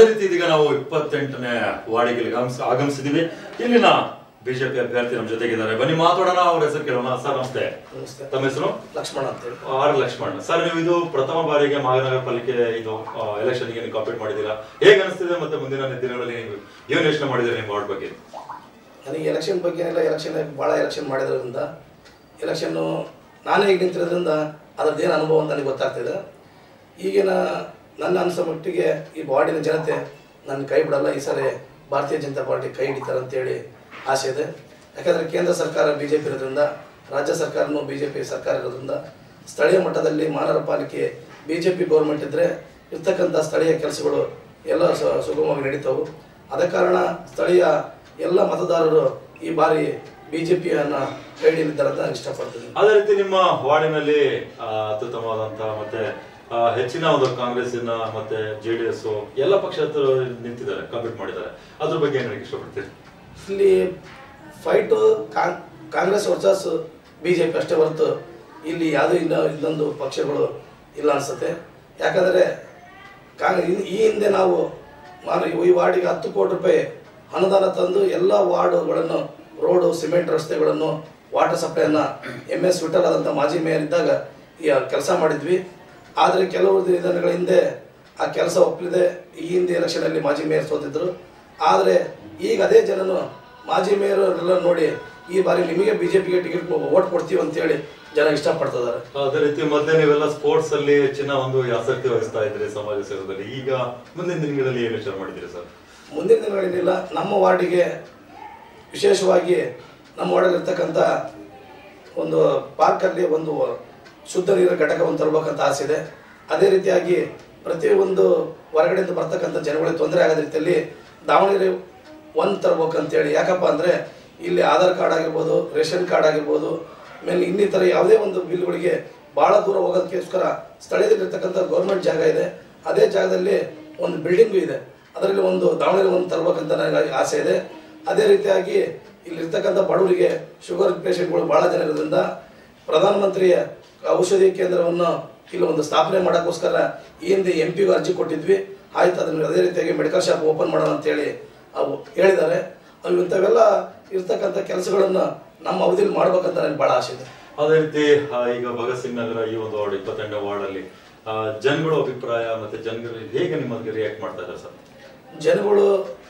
ಅದೇ ರೀತಿ ಇದೀಗ ನಾವು ಇಪ್ಪತ್ತೆಂಟನೇ ವಾರ್ಡಿಗೆ ಆಗಮಿಸ್- ಆಗಮಿಸಿದೀವಿ ಇಲ್ಲಿನ ಬಿಜೆಪಿ ಅಭ್ಯರ್ಥಿ ನಮ್ಮ ಜೊತೆಗಿದ್ದಾರೆ ಬನ್ನಿ ಮಾತಾಡೋಣ ಅವ್ರ ಹೆಸರು ಕೇಳೋಣ ಸರ್ ನಮಸ್ತೆ ನಮಸ್ತೆ. ತಮ್ಮ ಹೆಸರು ಲಕ್ಷ್ಮಣ ಅಂತೇಳಿ ಆರ್ ಲಕ್ಷ್ಮಣ್ ಸರ್ ನೀವು ಇದು ಪ್ರಥಮ ಬಾರಿಗೆ ಮಹಾನಗರ ಪಾಲಿಕೆ ಇದು ಎಲೆಕ್ಷನ್ ಗೆ ನೀವು ಕಾಂಪೀಟ್ ಮಾಡಿದ್ದೀರಾ ಹೇಗೆ ಅನಿಸ್ತಿದೆ ಮತ್ತೆ ಮುಂದಿನ ದಿನಗಳಲ್ಲಿ ನೀವು ಏನ್ ಯೋಚನೆ ಮಾಡಿದ್ರೆ ನಿಮ್ಮ ವಾರ್ಡ್ ಬಗ್ಗೆ ನನಗೆ ಎಲೆಕ್ಷನ್ ಬಗ್ಗೆ ಎಲ್ಲ ಎಲೆಕ್ಷನ್ ಭಾಳ ಎಲೆಕ್ಷನ್ ಮಾಡಿದ್ರಿಂದ ಎಲೆಕ್ಷನ್ನು ನಾನೇ ಈಗ ನಿಂತಿರೋದ್ರಿಂದ ಅದ್ರದ್ದು ಏನು ಅನುಭವ ಅಂತ ನನಗೆ ಗೊತ್ತಾಗ್ತಿದೆ ಈಗಿನ ನನ್ನ ಅನಿಸೋ ಮಟ್ಟಿಗೆ ಈ ವಾರ್ಡಿನ ಜನತೆ ನನ್ನ ಕೈ ಬಿಡಲ್ಲ ಈ ಸರಿ ಭಾರತೀಯ ಜನತಾ ಪಾರ್ಟಿ ಕೈ ಹಿಡಿತಾರೆ ಅಂತೇಳಿ ಆಸೆ ಇದೆ ಯಾಕಂದರೆ ಕೇಂದ್ರ ಸರ್ಕಾರ ಬಿ ಜೆ ಪಿ ಇರೋದ್ರಿಂದ ರಾಜ್ಯ ಸರ್ಕಾರನೂ ಬಿ ಜೆ ಪಿ ಸರ್ಕಾರ ಇರೋದ್ರಿಂದ ಸ್ಥಳೀಯ ಮಟ್ಟದಲ್ಲಿ ಮಹಾನಗರ ಪಾಲಿಕೆ ಬಿ ಜೆ ಪಿ ಗೌರ್ಮೆಂಟ್ ಇದ್ದರೆ ಇರ್ತಕ್ಕಂಥ ಸ್ಥಳೀಯ ಕೆಲಸಗಳು ಎಲ್ಲ ಸ- ಸುಗಮವಾಗಿ ನಡೀತಾವು ಅದ ಕಾರಣ ಸ್ಥಳೀಯ ಎಲ್ಲ ಮತದಾರರು ಈ ಬಾರಿ ಬಿ ಜೆ ಪಿಯನ್ನು ಕೈ ಹಿಡಿದಿದ್ದಾರೆ ಅಂತ ನಾನು ಇಷ್ಟಪಡ್ತೀನಿ ಅದೇ ರೀತಿ ನಿಮ್ಮ ವಾರ್ಡಿನಲ್ಲಿ ಆ, ಅತ್ಯುತ್ತಮವಾದಂತಹ ಮತ್ತೆ ಆ, ಹೆಚ್ಚಿನ ಒಂದು ಕಾಂಗ್ರೆಸ್ಸಿನ ಮತ್ತೆ ಜೆಡಿಎಸ್ ಎಲ್ಲ ಪಕ್ಷದ ನಿಂತಿದ್ದಾರೆ ಕಾಂಪೀಟ್ ಮಾಡಿದ್ದಾರೆ ಅದ್ರ ಬಗ್ಗೆ ಏನ್ ಹೇಳಕ್ ಇಷ್ಟಪಡ್ತೀರಿ ಇಲ್ಲಿ fight Congress versus B J P ಅಷ್ಟೇ ಹೊರತು ಇಲ್ಲಿ ಯಾವುದೂ ಇಲ್ಲ ಇನ್ನೊಂದು ಪಕ್ಷಗಳು ಇಲ್ಲ ಅನಿಸುತ್ತೆ ಯಾಕಂದರೆ ಕಾಂಗ್ ಈ- ಈ ಹಿಂದೆ ನಾವು ಮಾನ ಈ ವಾರ್ಡಿಗೆ ಹತ್ತು ಕೋಟಿ ರೂಪಾಯಿ ಅನುದಾನ ತಂದು ಎಲ್ಲ ವಾರ್ಡುಗಳನ್ನು ರೋಡು ಸಿಮೆಂಟ್ ರಸ್ತೆಗಳನ್ನು ವಾಟರ್ ಸಪ್ಲೈಯನ್ನು ಎಮ್ ಎಸ್ ವಿಠಲ್ ಆದಂಥ ಮಾಜಿ ಮೇಯರ್ ಇದ್ದಾಗ ಈ ಕೆಲಸ ಮಾಡಿದ್ವಿ ಆದರೆ ಕೆಲವು ದಿನಗಳ ಹಿಂದೆ ಆ ಕೆಲಸ ಒಪ್ಪಲಿದೆ ಈ ಹಿಂದೆ ಎಲೆಕ್ಷನಲ್ಲಿ ಮಾಜಿ ಮೇಯರ್ ಸೋತಿದ್ರು ಆದರೆ ಈಗ ಅದೇ ಜನನು ಮಾಜಿ ಮೇಯರ್ ಎಲ್ಲ ನೋಡಿ ಈ ಬಾರಿ ನಿಮಗೆ ಬಿಜೆಪಿಗೆ ಟಿಕೆಟ್ ಓಟ್ ಕೊಡ್ತೀವಿ ಅಂತೇಳಿ ಜನ ಇಷ್ಟಪಡ್ತಿದ್ದಾರೆ ಅದೇ ರೀತಿ ಮೊದಲೇ ನೀವೆಲ್ಲ ಸ್ಪೋರ್ಟ್ಸ್ ಅಲ್ಲಿ ಹೆಚ್ಚಿನ ಒಂದು ಆಸಕ್ತಿ ವಹಿಸ್ತಾ ಇದ್ರಿ ಸಮಾಜ ಸೇವೆಯಲ್ಲಿ ಈಗ ಮುಂದಿನ ದಿನಗಳಲ್ಲಿ ಏನು ವಿಚಾರ ಮಾಡಿದ್ದೀರಿ ಸರ್ ಮುಂದಿನ ದಿನಗಳೇನಿಲ್ಲ ನಮ್ಮ ವಾರ್ಡಿಗೆ ವಿಶೇಷವಾಗಿ ನಮ್ಮ ವಾರ್ಡಲ್ಲಿರ್ತಕ್ಕಂಥ ಒಂದು ಪಾರ್ಕಲ್ಲಿ ಒಂದು ಶುದ್ಧ ನೀರಿನ ಘಟಕವನ್ನು ತರಬೇಕಂತ ಆಸೆ ಇದೆ ಅದೇ ರೀತಿಯಾಗಿ ಪ್ರತಿಯೊಂದು ಹೊರಗಡೆಯಿಂದ ಬರ್ತಕ್ಕಂಥ ಜನಗಳಿಗೆ ತೊಂದರೆ ಆಗದ ರೀತಿಯಲ್ಲಿ ದಾವಣಗೆರೆ ಒಂದು ತರಬೇಕಂತೇಳಿ ಯಾಕಪ್ಪ ಅಂದರೆ ಇಲ್ಲಿ ಆಧಾರ್ ಕಾರ್ಡ್ ಆಗಿರ್ಬೋದು ರೇಷನ್ ಕಾರ್ಡ್ ಆಗಿರ್ಬೋದು ಆಮೇಲೆ ಇನ್ನಿತರ ಯಾವುದೇ ಒಂದು ಬಿಲ್ಗಳಿಗೆ ಭಾಳ ದೂರ ಹೋಗೋದಕ್ಕೋಸ್ಕರ ಸ್ಥಳೀಯದಲ್ಲಿರ್ತಕ್ಕಂಥ ಗೌರ್ಮೆಂಟ್ ಜಾಗ ಇದೆ ಅದೇ ಜಾಗದಲ್ಲಿ ಒಂದು ಬಿಲ್ಡಿಂಗು ಇದೆ ಅದರಲ್ಲಿ ಒಂದು ದಾವಣಗೆರೆ ಒಂದು ತರಬೇಕಂತ ನನಗೆ ಆಸೆ ಇದೆ ಅದೇ ರೀತಿಯಾಗಿ ಇಲ್ಲಿರ್ತಕ್ಕಂಥ ಬಡವರಿಗೆ ಶುಗರ್ ಪೇಷಂಟ್ಗಳು ಭಾಳ ಜನ ಇರೋದ್ರಿಂದ ಪ್ರಧಾನಮಂತ್ರಿಯ ಔಷಧಿ ಕೇಂದ್ರವನ್ನು ಇಲ್ಲಿ ಒಂದು ಸ್ಥಾಪನೆ ಮಾಡೋಕ್ಕೋಸ್ಕರ ಈ ಹಿಂದೆ ಎಂ ಪಿಗೂ ಅರ್ಜಿ ಕೊಟ್ಟಿದ್ವಿ ಆಯ್ತು ಅದನ್ನು ಅದೇ ರೀತಿಯಾಗಿ ಮೆಡಿಕಲ್ ಶಾಪ್ ಓಪನ್ ಮಾಡೋಣ ಅಂತೇಳಿ ಅವು ಹೇಳಿದ್ದಾರೆ ಅವು ಇಂಥವೆಲ್ಲ ಇರ್ತಕ್ಕಂಥ ಕೆಲಸಗಳನ್ನು ನಮ್ಮ ಅವಧಿಯಲ್ಲಿ ಮಾಡ್ಬೇಕಂತ ನನಗೆ ಭಾಳ ಆಸೆ ಇದೆ ಅದೇ ರೀತಿ ಆ, ಈಗ ಭಗತ್ ಸಿಂಗ್ ನಗರ ಈ ಒಂದು ವಾರ್ಡ್ ಇಪ್ಪತ್ತೆಂಟನೇ ವಾರ್ಡ್ ಅಲ್ಲಿ ಆ, ಜನಗಳ ಅಭಿಪ್ರಾಯ ಮತ್ತೆ ಜನಗಳು ಹೇಗೆ ನಿಮಗೆ ರಿಯಾಕ್ಟ್ ಮಾಡ್ತಾ ಇದ್ದಾರೆ ಸರ್ ಜನಗಳು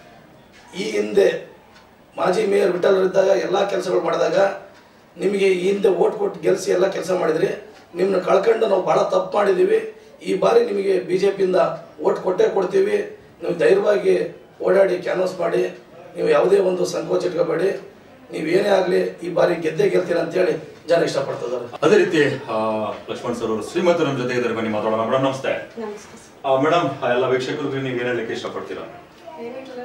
ಈ ಹಿಂದೆ ಮಾಜಿ ಮೇಯರ್ ವಿಠಲ್ ಇದ್ದಾಗ ಎಲ್ಲ ಕೆಲಸಗಳು ಮಾಡಿದಾಗ ನಿಮಗೆ ಈ ಹಿಂದೆ ಓಟ್ ಕೊಟ್ಟು ಗೆಲ್ಲಿಸಿ ಎಲ್ಲ ಕೆಲಸ ಮಾಡಿದ್ರಿ ನಿಮ್ಮನ್ನ ಕಳ್ಕೊಂಡು ನಾವು ಭಾಳ ತಪ್ಪು ಮಾಡಿದ್ದೀವಿ ಈ ಬಾರಿ ನಿಮಗೆ ಬಿ ಜೆ ಪಿಯಿಂದ ಓಟ್ ಕೊಟ್ಟೇ ಕೊಡ್ತೀವಿ ನೀವು ಧೈರ್ಯವಾಗಿ ಓಡಾಡಿ ಕ್ಯಾನ್ವಾಸ್ ಮಾಡಿ ನೀವು ಯಾವುದೇ ಒಂದು ಸಂಕೋಚ ಇಟ್ಕೋಬೇಡಿ ನೀವು ಏನೇ ಆಗಲಿ ಈ ಬಾರಿ ಗೆದ್ದೇ ಗೆಲ್ತೀರ ಅಂತೇಳಿ ಜನ ಇಷ್ಟಪಡ್ತಿದ್ದಾರೆ ಅದೇ ರೀತಿ ಆ, ಲಕ್ಷ್ಮಣ್ ಸರ್ ಅವರು ಶ್ರೀಮಂತ ನಮ್ಮ ಜೊತೆ ಇದ್ದಾರೆ ಬನ್ನಿ ಮಾತಾಡೋಣ ಮೇಡಮ್ ನಮಸ್ತೆ ನಮಸ್ತೆ ಸರ್. ಮೇಡಮ್ ಎಲ್ಲ ವೀಕ್ಷಕರಿಗೆ ನೀವು ಏನ್ ಹೇಳಲಿಕ್ಕೆ ಇಷ್ಟಪಡ್ತೀರಾ ಏನಿಲ್ಲ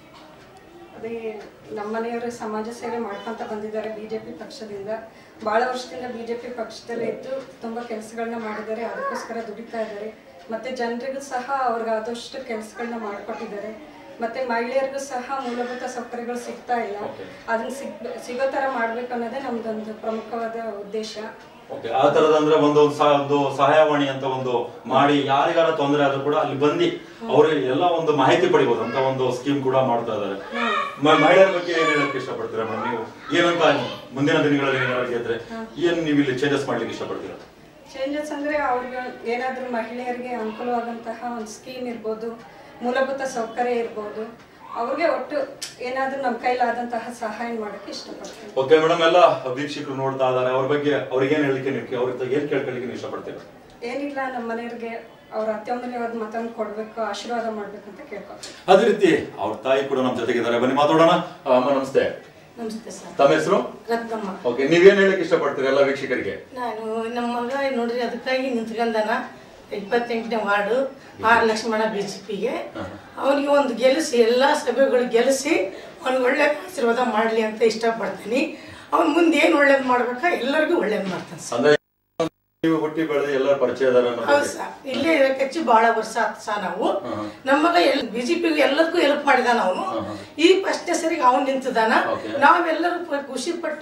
ಅದೇ ನಮ್ಮ ಮನೆಯವರು ಸಮಾಜ ಸೇವೆ ಮಾಡ್ಕೊಂತ ಬಂದಿದ್ದಾರೆ ಬಿಜೆಪಿ ಪಕ್ಷದಿಂದ ಬಹಳ ವರ್ಷದಿಂದ ಬಿಜೆಪಿ ಪಕ್ಷದಲ್ಲೇ ಇದ್ದು ತುಂಬಾ ಕೆಲಸಗಳನ್ನ ಮಾಡಿದ್ದಾರೆ ಅದಕ್ಕೋಸ್ಕರ ದುಡಿತಾ ಇದ್ದಾರೆ ಮತ್ತೆ ಜನರಿಗೂ ಸಹ ಅವ್ರಿಗೆ ಆದಷ್ಟು ಕೆಲಸಗಳನ್ನ ಮಾಡಿಕೊಟ್ಟಿದ್ದಾರೆ ಮತ್ತೆ ಮಹಿಳೆಯರಿಗೂ ಸಹ ಮೂಲಭೂತ ಸೌಕರ್ಯಗಳು ಸಿಗ್ತಾ ಇಲ್ಲ ಅದನ್ನ ಸಿಗ್ ಸಿಗೋ ತರ ಮಾಡ್ಬೇಕು ಅನ್ನೋದೇ ನಮ್ದೊಂದು ಪ್ರಮುಖವಾದ ಉದ್ದೇಶ ಓಕೆ ಆ ತರದ ಅಂದ್ರೆ ಒಂದು ಒಂದು ಸಹ- ಒಂದು ಸಹಾಯವಾಣಿ ಅಂತ ಒಂದು ಮಾಡಿ ಯಾರಿಗಾರ ತೊಂದರೆ ಆದ್ರೂ ಕೂಡ ಅಲ್ಲಿ ಬಂದು ಅವ್ರಿಗೆ ಎಲ್ಲ ಒಂದು ಮಾಹಿತಿ ಪಡಿಬಹುದು ಅಂತ ಒಂದು ಸ್ಕೀಮ್ ಕೂಡ ಮಾಡ್ತಾ ಇದ್ದಾರೆ ಮ- ಮಹಿಳೆಯರ ಬಗ್ಗೆ ಏನ್ ಹೇಳಕ್ ಇಷ್ಟಪಡ್ತೀರಾ ಮೇಡಮ್ ನೀವು ಏನಂತ ಮುಂದಿನ ದಿನಗಳಲ್ಲಿ ಏನಾದ್ರು ಗೆದ್ರೆ ಏನ್ ನೀವು ಇಲ್ಲಿ ಚೇಂಜಸ್ ಮಾಡ್ಲಿಕ್ಕೆ ಇಷ್ಟಪಡ್ತೀರಾ ಚೇಂಜಸ್ ಅಂದ್ರೆ ಅವ್ರಿಗೆ ಏನಾದ್ರೂ ಮಹಿಳೆಯರಿಗೆ ಅನುಕೂಲವಾದಂತಹ ಒಂದು ಸ್ಕೀಮ್ ಇರ್ಬೋದು ಮೂಲಭೂತ ಸೌಕರ್ಯ ಇರ್ಬೋದು ಅವ್ರಿಗೆ ಒಟ್ಟು ಏನಾದ್ರೂ ನಮ್ಮ ಕೈಲಾದಂತಹ ಸಹಾಯ ಮಾಡಕ್ಕೆ ಇಷ್ಟಪಡ್ತೀನಿ ಓಕೆ ಮೇಡಮ್ ಎಲ್ಲ ವೀಕ್ಷಕರು ನೋಡ್ತಾ ಇದಾರೆ ಅವ್ರ ಬಗ್ಗೆ ಅವ್ರಿಗೆ ಏನ್ ಹೇಳಲಿಕ್ಕೆ ನೀವು ಅವ್ರ ಏನ್ ಕೇಳ್ಕೊಳ್ಳಿಕ್ಕೆ ನೀವು ಇಷ್ಟಪಡ್ತೀರಾ ಏನಿಲ್ಲ ನಮ್ಮ ಮನೆಯವ್ರಿಗೆ ಅವ್ರ ಅತ್ಯಮೂಲ್ಯವಾದ ಮತವನ್ನು ಕೊಡ್ಬೇಕು ಆಶೀರ್ವಾದ ಮಾಡ್ಬೇಕಂತ ಕೇಳ್ಕೊತೀನಿ ಅದೇ ರೀತಿ ಅವ್ರ ತಾಯಿ ಕೂಡ ನಮ್ಮ ಜೊತೆಗಿದ್ದಾರೆ ಬನ್ನಿ ಮಾತಾಡೋಣ ಆ, ಅಮ್ಮ ನಮಸ್ತೆ ನಮಸ್ತೆ ಸರ್ ತಮ್ಮ ಹೆಸರು ರತ್ನಮ್ಮ ಓಕೆ ನೀವೇನ್ ಹೇಳಕ್ ಇಷ್ಟಪಡ್ತೀರಾ ಎಲ್ಲ ವೀಕ್ಷಕರಿಗೆ ನಾನು ನಮ್ಮ ಮಗ ನೋಡ್ರಿ ಅದಕ್ಕಾಗಿ ನಿಂತ್ಕೊಂಡನ ಇಪ್ಪತ್ತೆಂಟನೇ ward R Lakshmana B J ಪಿಗೆ ಅವನಿಗೆ ಒಂದು ಗೆಲ್ಲಿಸಿ ಎಲ್ಲ ಸಭೆಗಳು ಗೆಲ್ಲಿಸಿ ಅವ್ನಿಗೆ ಒಳ್ಳೆ ಆಶೀರ್ವಾದ ಮಾಡಲಿ ಅಂತ ಇಷ್ಟಪಡ್ತೀನಿ ಅವ್ನು ಮುಂದೆ ಏನು ಒಳ್ಳೇದು ಮಾಡ್ಬೇಕಾ ಎಲ್ಲರಿಗೂ ಒಳ್ಳೇದು ಮಾಡ್ತಾನೆ ಸರ್ ಅಂದ್ರೆ ನೀವು ಹುಟ್ಟಿ ಬೆಳೆದು ಎಲ್ಲರ ಪರಿಚಯ ಇದಾರೆ ಅನ್ನೋ ಹೌದು ಬಗ್ಗೆ. ಸರ್ ಇಲ್ಲೇ ಇರಕ್ಕೆ ಭಾಳ ವರ್ಷ ಆತ್ ಸರ್ ನಾವು ನಮ್ಮ ಮಗ ಎಲ್ ಬಿ ಜೆ ಪಿಗೆ ಎಲ್ಲದಕ್ಕೂ ಹೆಲ್ಪ್ ಮಾಡಿದಾನ ಅವನು ಈ ಫಸ್ಟ್ನೇ ಸರಿಗೆ ಅವ್ನು ನಿಂತಿದ್ದಾನ Okay. ನಾವೆಲ್ಲರೂ ಪ- ಖುಷಿ ಪಟ್ಟು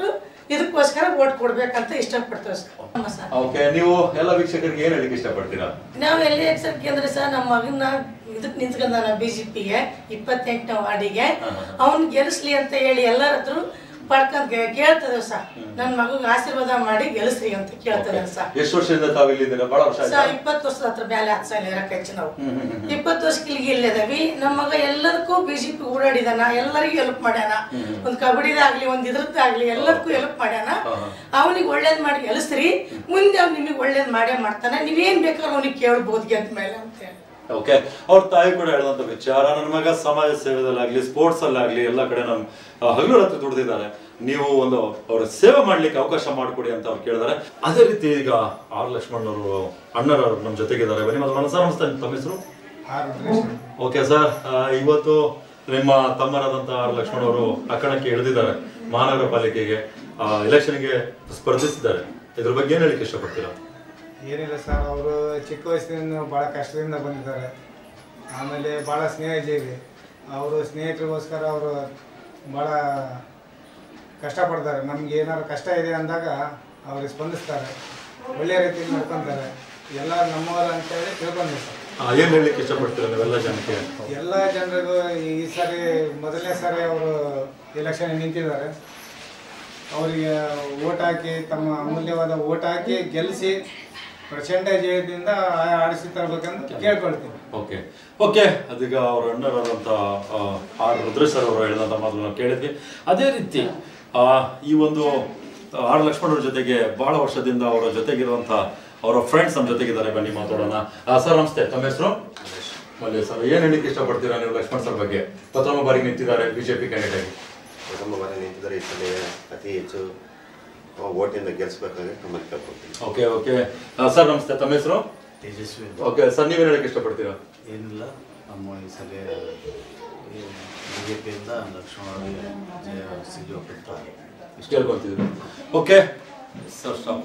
ಇದಕ್ಕೋಸ್ಕರ ಓಟ್ ಕೊಡ್ಬೇಕಂತ ಇಷ್ಟಪಡ್ತೇವೆ ಸರ್ ನಮ್ಮ ಸರ್ ಓಕೆ ನೀವು ಎಲ್ಲ ವೀಕ್ಷಕರಿಗೆ ಏನ್ ಹೇಳಿಕ್ಕೆ ಇಷ್ಟಪಡ್ತೀರಾ ನಾವು ಎಲ್ಲಿ ಎಕ್ಸಕ್ಕೆ ಅಂದ್ರೆ ಸರ್ ನಮ್ಮ ಮಗನ ಇದಕ್ಕೆ ನಿಂತ್ಕೊಂಡಾನ ಬಿ ಜೆ ಪಿಗೆ ಇಪ್ಪತ್ತೆಂಟನೇ ವಾರ್ಡಿಗೆ ಅವ್ನು ಗೆಲ್ಲಿಸ್ಲಿ ಅಂತ ಹೇಳಿ ಎಲ್ಲರ ಹತ್ರ ಪಡ್ಕೊಂಡ್ ಕೇಳ್ತದೆ ಸರ್ ನನ್ನ ಮಗಗೆ ಆಶೀರ್ವಾದ ಮಾಡಿ ಗೆಲ್ಲಿಸ್ರಿ ಅಂತ ಕೇಳ್ತದೆ ಸರ್ ಎಷ್ಟು ವರ್ಷದಿಂದ ತಾವು ಇಲ್ಲಿದ್ದೀರಾ ಬಹಳ ವರ್ಷ ಆಯ್ತಾ ಸರ್ ಇಪ್ಪತ್ತು ವರ್ಷದ ಹತ್ರ ಮೇಲೆ ಹತ್ತು ಸಲ ಇರಕ್ಕೆ ಹೆಚ್ಚು ನಾವು ಇಪ್ಪತ್ತು ವರ್ಷಕ್ಕೆ ಇಲ್ಲಿಗೆ ಇಲ್ಲಿದವಿ ನಮ್ಮ ಮಗ ಎಲ್ಲದಕ್ಕೂ ಬಿಜೆಪಿ ಓಡಾಡಿದಾನ ಎಲ್ಲರಿಗೂ ಹೆಲ್ಪ್ ಮಾಡ್ಯಾನ ಒಂದ್ ಕಬಡ್ಡಿದಾಗ್ಲಿ ಒಂದ್ ಇದ್ರದ್ದಾಗ್ಲಿ ಎಲ್ಲದಕ್ಕೂ ಹೆಲ್ಪ್ ಮಾಡ್ಯಾನ ಅವನಿಗೆ ಒಳ್ಳೇದ್ ಮಾಡಿ ಗೆಲ್ಲಿಸ್ರಿ ಮುಂದೆ ಅವ್ನು ನಿಮಗೆ ಒಳ್ಳೇದ್ ಮಾಡೇ ಮಾಡ್ತಾನೆ ನೀವೇನ್ ಬೇಕಾದ್ರೂ ಅವ್ನಿಗೆ ಕೇಳ್ಬೋದು ಗೆದ್ದ ಮೇಲೆ ಅಂತ ಹೇಳಿ ಓಕೆ ಅವ್ರ ತಾಯಿ ಕೂಡ ಹೇಳಿದಂತ ವಿಚಾರ ನನ್ನ ಮಗ ಸಮಾಜ ಸೇವೆದಲ್ಲಾಗ್ಲಿ ಸ್ಪೋರ್ಟ್ಸ್ ಅಲ್ಲಾಗ್ಲಿ ಎಲ್ಲ ಕಡೆ ನಮ್ ಹಗಲು ರಾತ್ರಿ ದುಡ್ದಿದ್ದಾರೆ ನೀವು ಒಂದು ಅವ್ರ ಸೇವೆ ಮಾಡ್ಲಿಕ್ಕೆ ಅವಕಾಶ ಮಾಡಿಕೊಡಿ ಅಂತ ಅವ್ರು ಕೇಳಿದಾರೆ ಅದೇ ರೀತಿ ಈಗ ಆರ್ ಲಕ್ಷ್ಮಣ್ ಅವರು ಅಣ್ಣರವರು ನಮ್ಮ ಜೊತೆಗಿದ್ದಾರೆ ಬನ್ನಿ ಮತ್ತೆ ಸರ್ ನಮಸ್ತೆ ತಮ್ಮ ಹೆಸರು ಓಕೆ ಸರ್ ಇವತ್ತು ನಿಮ್ಮ ತಮ್ಮರಾದಂತ ಆರ್ ಲಕ್ಷ್ಮಣ್ ಅವರು ಅಕ್ಕಣಕ್ಕೆ ಇಳಿದಿದ್ದಾರೆ ಮಹಾನಗರ ಪಾಲಿಕೆಗೆ ಎಲೆಕ್ಷನ್ಗೆ ಸ್ಪರ್ಧಿಸಿದ್ದಾರೆ ಇದ್ರ ಬಗ್ಗೆ ಏನ್ ಹೇಳಿಕ್ಕೆ ಇಷ್ಟಪಡ್ತೀರಾ ಏನಿಲ್ಲ ಸರ್ ಅವರು ಚಿಕ್ಕ ವಯಸ್ಸಿನಿಂದ ಭಾಳ ಕಷ್ಟದಿಂದ ಬಂದಿದ್ದಾರೆ ಆಮೇಲೆ ಭಾಳ ಸ್ನೇಹಜೀವಿ ಅವರು ಸ್ನೇಹಿತರಿಗೋಸ್ಕರ ಅವರು ಭಾಳ ಕಷ್ಟಪಡ್ತಾರೆ ನಮ್ಗೆ ಏನಾದ್ರು ಕಷ್ಟ ಇದೆ ಅಂದಾಗ ಅವ್ರಿಗೆ ಸ್ಪಂದಿಸ್ತಾರೆ ಒಳ್ಳೆಯ ರೀತಿಯಲ್ಲಿ ನಡ್ಕೊತಾರೆ ಎಲ್ಲ ನಮ್ಮವರು ಅಂತೇಳಿ ತಿಳ್ಕೊಂಡಿವಿ ಸರ್ ಆ, ಏನ್ ಹೇಳಲಿಕ್ಕೆ ಇಷ್ಟಪಡ್ತೀರಾ ನೀವೆಲ್ಲ ಜನಕ್ಕೆ ಎಲ್ಲ ಜನರಿಗೂ ಈ ಸಾರಿ ಮೊದಲನೇ ಸಾರಿ ಅವರು ಎಲೆಕ್ಷನ್ ನಿಂತಿದ್ದಾರೆ ಅವರಿಗೆ ಓಟ್ ಹಾಕಿ ತಮ್ಮ ಅಮೂಲ್ಯವಾದ ಓಟ್ ಹಾಕಿ ಗೆಲ್ಲಿಸಿ ಪ್ರಚಂಡ ಜಯದಿಂದ ಆಡಿಸಿ ತರಬೇಕಂತ ಕೇಳ್ಕೊಳ್ತೀನಿ ಓಕೆ ಓಕೆ ಅದೀಗ ಅವ್ರ ಅಣ್ಣರಾದಂಥ ಆರ್ ರುದ್ರೇಶ್ ಸರ್ ಅವರು ಹೇಳಿದಂಥ ಮಾತನ್ನು ನಾವು ಕೇಳಿದ್ವಿ ಅದೇ ರೀತಿ ಆ, ಈ ಒಂದು ಆರ್ ಲಕ್ಷ್ಮಣ್ ಅವ್ರ ಜೊತೆಗೆ ಬಹಳ ವರ್ಷದಿಂದ ಅವರ ಜೊತೆಗಿರುವಂಥ ಅವರ ಫ್ರೆಂಡ್ಸ್ ನಮ್ಮ ಜೊತೆಗಿದ್ದಾರೆ ಬನ್ನಿ ಮಾತಾಡೋಣ ಆ, ಸರ್ ನಮಸ್ತೆ ತಮ್ಮ ಹೆಸರು ಮಲ್ಯ ಸರ್ ಏನ್ ಹೇಳಿಕ್ಕೆ ಇಷ್ಟಪಡ್ತೀರಾ ನೀವು ಲಕ್ಷ್ಮಣ್ ಸರ್ ಬಗ್ಗೆ ಪ್ರಥಮ ಬಾರಿಗೆ ನಿಂತಿದ್ದಾರೆ ಬಿಜೆಪಿ ಕ್ಯಾಂಡಿಡೇಟ್ ಆಗಿ ಪ್ರಥಮ ಬಾರಿ ನಿಂತಿದ್ದಾರೆ ಈ ಸಲ ಅತಿ ಹೆಚ್ಚು ಓಟಿಂದ ಗೆಲ್ಲಿಸ್ಬೇಕಾಗಿ ತಮ್ಮಲ್ಲಿ ಕೇಳ್ಕೊಳ್ತೀನಿ ಓಕೆ ಓಕೆ ಆ, ಸರ್ ನಮಸ್ತೆ ತಮ್ಮ ಹೆಸರು ತೇಜಸ್ವಿ ಅಂತ. ಓಕೆ ಸರ್ ನೀವೇನು ಹೇಳಕ್ಕೆ ಇಷ್ಟಪಡ್ತೀರಾ ಏನಿಲ್ಲ ನಮ್ಮ ಈ ಸಲ ಬಿ ಜೆ ಪಿಯಿಂದ ಲಕ್ಷ್ಮಣ ಅವರಿಗೆ ಜಯ ಸಿಗಬೇಕಂತ ಇಷ್ಟು ಕೇಳ್ಕೊಂತಿದ್ರು ಓಕೆ ಸರ್ ಸ್ಟಾಪ್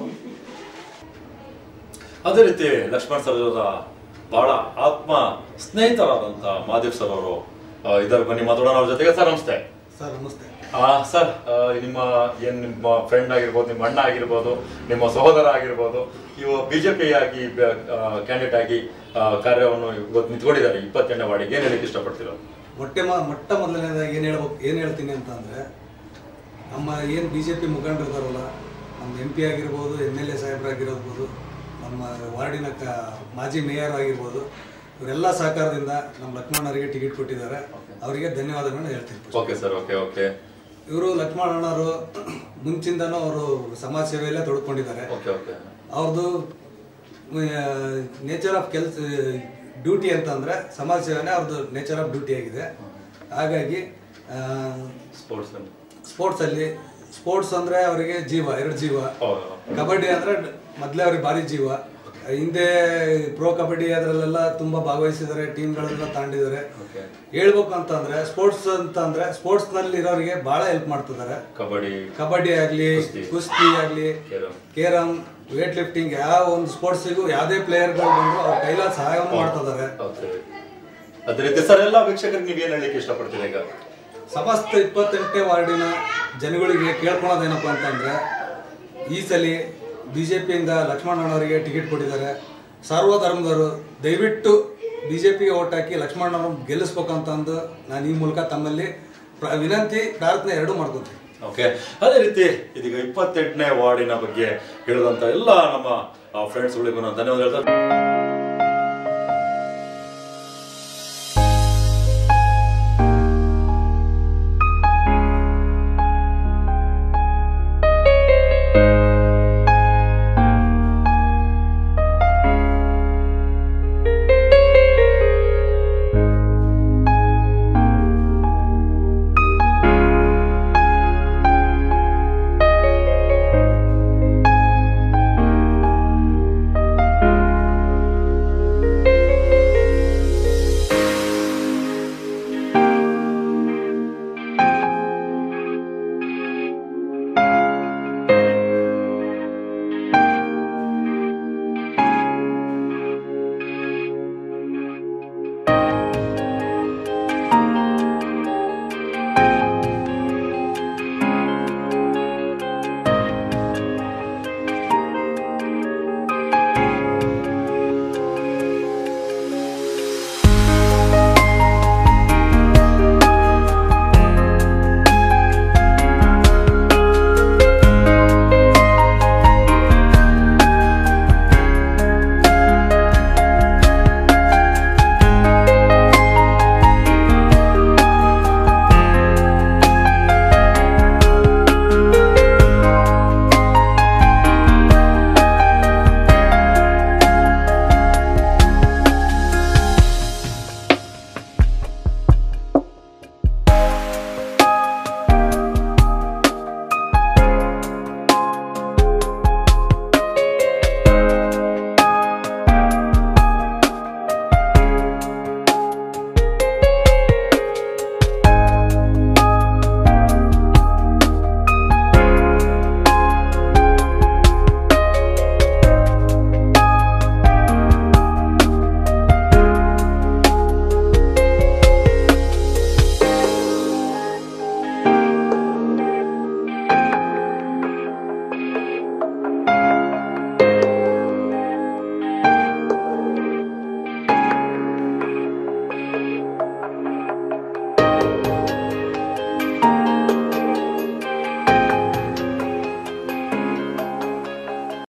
ಅದೇ ರೀತಿ ಲಕ್ಷ್ಮಣ್ ಸರ್ ಅವರ ಬಹಳ ಆತ್ಮ ಸ್ನೇಹಿತರಾದಂತ ಮಾದೇವ್ ಸರ್ ಅವರು ಇದ್ದಾರೆ ಬನ್ನಿ ಮಾತಾಡೋಣ ಅವ್ರ ಜೊತೆಗೆ ಸರ್ ನಮಸ್ತೆ ಸರ್ ನಮಸ್ತೆ ಆ, ಸರ್ ಆ, ನಿಮ್ಮ ಏನ್ ನಿಮ್ಮ ಫ್ರೆಂಡ್ ಆಗಿರ್ಬೋದು ನಿಮ್ಮ ಅಣ್ಣ ಆಗಿರ್ಬೋದು ನಿಮ್ಮ ಸಹೋದರ ಆಗಿರ್ಬೋದು ಇವು ಬಿಜೆಪಿ ಆಗಿ ಕ್ಯಾಂಡಿಡೇಟ್ ಆಗಿ ಆ, ಕಾರ್ಯವನ್ನು ಇವತ್ತು ನಿಂತ್ಕೊಂಡಿದ್ದಾರೆ ಇಪ್ಪತ್ತೆಂಟನೇ ವಾರ್ಡಿಗೆ ಏನ್ ಹೇಳಿಕ್ಕೆ ಇಷ್ಟಪಡ್ತೀರೋ ಮೊಟ್ಟೆ ಮ ಮೊಟ್ಟ ಮೊದಲನೇದಾಗಿ ಏನು ಹೇಳ್ಬೇಕು ಏನು ಹೇಳ್ತೀನಿ ಅಂತಂದರೆ ನಮ್ಮ ಏನು ಬಿ ಜೆ ಪಿ ಮುಖಂಡರು ಇದಾರಲ್ಲ ನಮ್ಮ ಎಂ ಪಿ ಆಗಿರ್ಬೋದು ಎಮ್ ಎಲ್ ಎ ಸಾಹೇಬರಾಗಿರ್ಬೋದು ನಮ್ಮ ವಾರ್ಡಿನ ಕ ಮಾಜಿ ಮೇಯರ್ ಆಗಿರ್ಬೋದು ಇವರೆಲ್ಲ ಸಹಕಾರದಿಂದ ನಮ್ಮ ಲಕ್ಷ್ಮಣರಿಗೆ ಟಿಕೆಟ್ ಕೊಟ್ಟಿದ್ದಾರೆ ಅವರಿಗೆ ಧನ್ಯವಾದಗಳನ್ನ ಹೇಳ್ತೀನಿ ಓಕೆ ಸರ್ ಓಕೆ ಓಕೆ ಇವರು ಲಕ್ಷ್ಮಣರು ಮುಂಚಿಂದನೂ ಅವರು ಸಮಾಜ ಸೇವೆಯಲ್ಲೇ ತೊಡ್ಕೊಂಡಿದ್ದಾರೆ ಓಕೆ ಓಕೆ ಅವ್ರದ್ದು ನೇಚರ್ ಆಫ್ ಕೆಲ್ಸ ಡ್ಯೂಟಿ ಅಂತ ಅಂದ್ರೆ ಸಮಾಜ ಸೇವೆನೇ ಅವ್ರದ್ದು ನೇಚರ್ ಆಫ್ ಡ್ಯೂಟಿ ಆಗಿದೆ ಹಾಗಾಗಿ ಸ್ಪೋರ್ಟ್ಸ್ ಸ್ಪೋರ್ಟ್ಸ್ ಅಲ್ಲಿ ಸ್ಪೋರ್ಟ್ಸ್ ಅಂದ್ರೆ ಅವರಿಗೆ ಜೀವ ಎರಡು ಜೀವ ಹೌದು ಕಬಡ್ಡಿ ಅಂದ್ರೆ ಮೊದಲೇ ಅವ್ರಿಗೆ ಭಾರಿ ಜೀವ ಹಿಂದೆ ಪ್ರೋ ಕಬಡ್ಡಿ ಅದರಲ್ಲೆಲ್ಲ ತುಂಬಾ ಭಾಗವಹಿಸಿದ್ದಾರೆ ಟೀಮ್ಗಳೆಲ್ಲ ತಾಂಡಿದ್ದಾರೆ ಹೇಳ್ಬೇಕು ಅಂತಂದ್ರೆ ಸ್ಪೋರ್ಟ್ಸ್ ಅಂತ ಅಂದ್ರೆ ಸ್ಪೋರ್ಟ್ಸ್ ನಲ್ಲಿ ಇರೋರಿಗೆ ಬಹಳ ಹೆಲ್ಪ್ ಮಾಡ್ತಿದ್ದಾರೆ ಕಬಡ್ಡಿ ಕಬಡ್ಡಿ ಆಗ್ಲಿ ಕುಸ್ತಿ. ಕುಸ್ತಿ ಆಗ್ಲಿ ಕೇರಂ. ಕೇರಂ ವೇಟ್ ಲಿಫ್ಟಿಂಗ್ ಯಾವ ಒಂದು ಸ್ಪೋರ್ಟ್ಸಿಗೂ ಯಾವುದೇ ಪ್ಲೇಯರ್ಗಳು ಬಂದ್ರು ಅವ್ರ ಕೈಲಾದ ಸಹಾಯವನ್ನು ಮಾಡ್ತಿದ್ದಾರೆ ಓಕೆ ಅದೇ ರೀತಿ ಸರ್ ಎಲ್ಲ ವೀಕ್ಷಕರಿಗೆ ನೀವು ಏನ್ ಹೇಳಲಿಕ್ಕೆ ಇಷ್ಟಪಡ್ತೀರಾ ಈಗ ಸಮಸ್ತ ಇಪ್ಪತ್ತೆಂಟನೇ ವಾರ್ಡಿನ ಜನಗಳಿಗೆ ಕೇಳ್ಕೊಳೋದೇನಪ್ಪ ಅಂತಂದ್ರೆ ಈ ಸಲ ಬಿ ಜೆ ಪಿಯಿಂದ ಲಕ್ಷ್ಮಣನವರಿಗೆ ಟಿಕೆಟ್ ಕೊಟ್ಟಿದ್ದಾರೆ ಸರ್ವಧರ್ಮದವರು ದಯವಿಟ್ಟು ಬಿ ಜೆ ಪಿಗೆ ಓಟ್ ಹಾಕಿ ಲಕ್ಷ್ಮಣನವ್ರನ್ನ ಗೆಲ್ಲಿಸ್ಬೇಕಂತಂದು ನಾನು ಈ ಮೂಲಕ ತಮ್ಮಲ್ಲಿ ಪ್ರ- ವಿನಂತಿ ಪ್ರಾರ್ಥನೆ ಎರಡೂ ಮಾಡ್ಕೊತೀನಿ ಓಕೆ ಅದೇ ರೀತಿ ಇದೀಗ ಇಪ್ಪತ್ತೆಂಟನೇ ವಾರ್ಡಿನ ಬಗ್ಗೆ ಹೇಳಿದಂತ ಎಲ್ಲ ನಮ್ಮ ಫ್ರೆಂಡ್ಸ್ಗಳಿಗೂ ನಾನು ಧನ್ಯವಾದ ಹೇಳ್ತಾ